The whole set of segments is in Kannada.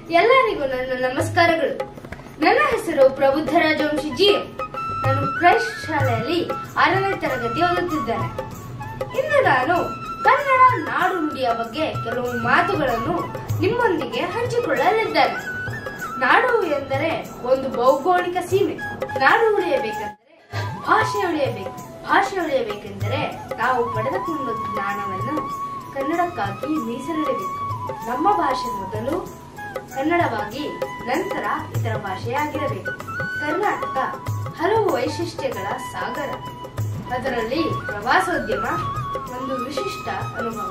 ಎಲ್ಲರಿಗೂ ನನ್ನ ನಮಸ್ಕಾರಗಳು ನನ್ನ ಹೆಸರು ಪ್ರಬುದ್ಧ ರಾಜವಂಶಿ ಜಿ ಎಂ. ನಾನು ಕ್ರೈಸ್ಟ್ ಶಾಲೆಯಲ್ಲಿ ಆರನೇ ತರಗತಿ ಓದುತ್ತಿದ್ದೇನೆ ಇಂದು ನಾನು ಕನ್ನಡ ನಾಡು ನುಡಿಯ ಬಗ್ಗೆ ಕೆಲವು ಮಾತುಗಳನ್ನು ನಿಮ್ಮೊಂದಿಗೆ ಹಂಚಿಕೊಳ್ಳಲಿದ್ದೇನೆ ನಾಡು ಎಂದರೆ ಒಂದು ಭೌಗೋಳಿಕ ಸೀಮೆ ನಾಡು ಉಳಿಯಬೇಕೆಂದರೆ ಭಾಷೆ ಉಳಿಯಬೇಕು ಭಾಷೆ ಉಳಿಯಬೇಕೆಂದರೆ ನಾವು ಪಡೆದುಕೊಂಡ ಜ್ಞಾನವನ್ನು ಕನ್ನಡಕ್ಕಾಗಿ ಮೀಸಲಿಡಬೇಕು ನಮ್ಮ ಭಾಷೆ ಮೊದಲು ಕನ್ನಡವಾಗಿ ನಂತರ ಇತರ ಭಾಷೆಯಾಗಿರಬೇಕು ಕರ್ನಾಟಕ ಹಲವು ವೈಶಿಷ್ಟ್ಯಗಳ ಸಾಗರ ಅದರಲ್ಲಿ ಪ್ರವಾಸೋದ್ಯಮ ಒಂದು ವಿಶಿಷ್ಟ ಅನುಭವ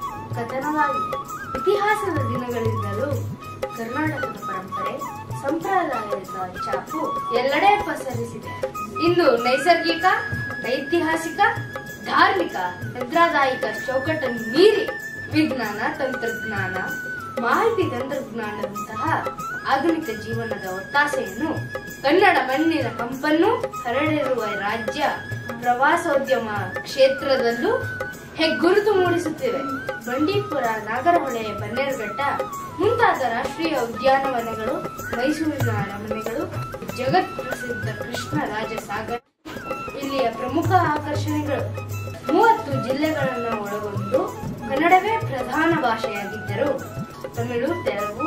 ಕಥನವಾಗಿದೆ ಇತಿಹಾಸದ ದಿನಗಳಿಂದಲೂ ಕರ್ನಾಟಕದ ಪರಂಪರೆ ಸಂಪ್ರದಾಯದ ಚಾಪು ಎಲ್ಲೆಡೆ ಪಸರಿಸಿದೆ ಇಂದು ನೈಸರ್ಗಿಕ ಐತಿಹಾಸಿಕ ಧಾರ್ಮಿಕ ಸಾಂಪ್ರದಾಯಿಕ ಚೌಕಟ್ಟನ್ನು ಮೀರಿ ವಿಜ್ಞಾನ ತಂತ್ರಜ್ಞಾನ ಮಾಹಿತಿ ತಂತ್ರಜ್ಞಾನದಂತಹ ಆಧುನಿಕ ಜೀವನದ ಒತ್ತಾಸೆಯನ್ನು ಕನ್ನಡ ಮಣ್ಣಿನ ಕಂಪನ್ನು ಹರಡಿರುವ ರಾಜ್ಯ ಪ್ರವಾಸೋದ್ಯಮ ಕ್ಷೇತ್ರದಲ್ಲೂ ಹೆಗ್ಗುರುತು ಮೂಡಿಸುತ್ತಿವೆ ಬಂಡೀಪುರ ನಾಗರಹೊಳೆ ಬನ್ನೇರುಘಟ್ಟ ಮುಂತಾದ ರಾಷ್ಟ್ರೀಯ ಉದ್ಯಾನವನಗಳು ಮೈಸೂರಿನ ಅರಮನೆಗಳು ಜಗತ್ ಪ್ರಸಿದ್ಧ ಕೃಷ್ಣ ರಾಜ ಸಾಗರ ಇಲ್ಲಿಯ ಪ್ರಮುಖ ಆಕರ್ಷಣೆಗಳು ಮೂವತ್ತು ಜಿಲ್ಲೆಗಳನ್ನು ಒಳಗೊಂಡು ಕನ್ನಡವೇ ಪ್ರಧಾನ ಭಾಷೆಯಾಗಿದ್ದರೂ ತಮಿಳು ತೆಲುಗು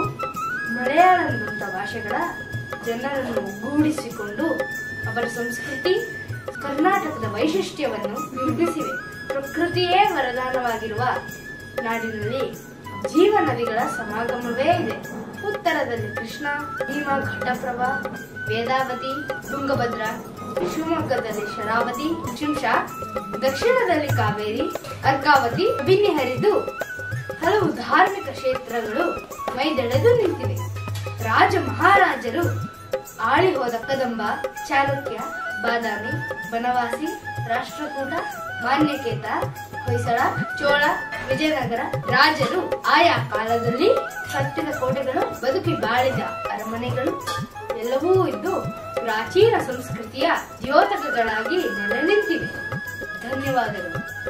ಮಲಯಾಳಂದಂತ ಭಾಷೆಗಳ ಜನರನ್ನು ಒಗ್ಗೂಡಿಸಿಕೊಂಡು ಅವರ ಸಂಸ್ಕೃತಿ ಕರ್ನಾಟಕದ ವೈಶಿಷ್ಟ್ಯವನ್ನು ನಿರ್ಮಿಸಿವೆ ಪ್ರಕೃತಿಯೇ ವರದಾನವಾಗಿರುವ ನಾಡಿನಲ್ಲಿ ಜೀವ ನದಿಗಳ ಸಮಾಗಮವೇ ಇದೆ ಉತ್ತರದಲ್ಲಿ ಕೃಷ್ಣ ಭೀಮಾ ಘಟಪ್ರಭಾ ವೇದಾವತಿ ತುಂಗಭದ್ರಾ ಶಿವಮೊಗ್ಗದಲ್ಲಿ ಶರಾವತಿ ಶಿಂಷಾ ದಕ್ಷಿಣದಲ್ಲಿ ಕಾವೇರಿ ಅರ್ಕಾವತಿ ಬಿನ್ನಿ ಹರಿದು ಹಲವು ಧಾರ್ಮಿಕ ಕ್ಷೇತ್ರಗಳು ಮೈದೆಳೆದು ನಿಂತಿವೆ ರಾಜ ಮಹಾರಾಜರು ಆಳಿ ಹೋದ ಕದಂಬ ಚಾಲುಕ್ಯ ಬಾದಾಮಿ ಬನವಾಸಿ ರಾಷ್ಟ್ರಕೂಟ ಮಾನ್ಯಕೇತ ಹೊಯ್ಸಳ ಚೋಳ ವಿಜಯನಗರ ರಾಜರು ಆಯಾ ಕಾಲದಲ್ಲಿ ಕಟ್ಟಿದ ಕೋಟೆಗಳು ಬದುಕಿ ಬಾಳಿದ ಅರಮನೆಗಳು ಎಲ್ಲವೂ ಇದ್ದು ಪ್ರಾಚೀನ ಸಂಸ್ಕೃತಿಯ ದ್ಯೋತಕಗಳಾಗಿ ನೆಲೆ ನಿಂತಿವೆ ಧನ್ಯವಾದಗಳು